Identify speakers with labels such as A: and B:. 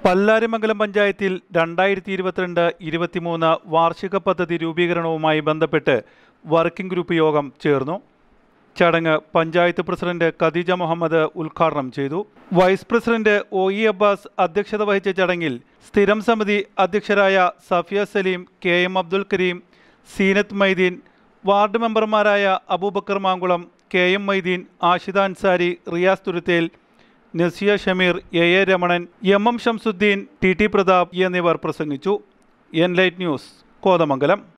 A: പല്ലാരിമംഗലം പഞ്ചായത്തിൽ രണ്ടായിരത്തി ഇരുപത്തിരണ്ട് ഇരുപത്തിമൂന്ന് വാർഷിക പദ്ധതി രൂപീകരണവുമായി ബന്ധപ്പെട്ട് വർക്കിംഗ് ഗ്രൂപ്പ് യോഗം ചേർന്നു ചടങ്ങ് പഞ്ചായത്ത് പ്രസിഡന്റ് ഖദീജ മുഹമ്മദ് ഉദ്ഘാടനം ചെയ്തു vice president O E Abbas അധ്യക്ഷത വഹിച്ച ചടങ്ങിൽ സ്ഥിരം സമിതി അധ്യക്ഷരായ Safiya Saleem K M Abdul Kareem Zeenath Maideen ward മെമ്പർമാരായ Aboobacker Mankulam K M Maideen Ashida Ansari Riyas Thuruthel Nasiya Shameer A A Ramanan M M Shamsudheen T T Prathap എന്നിവർ പ്രസംഗിച്ചു എൻ ലൈറ്റ് ന്യൂസ് കോതമംഗലം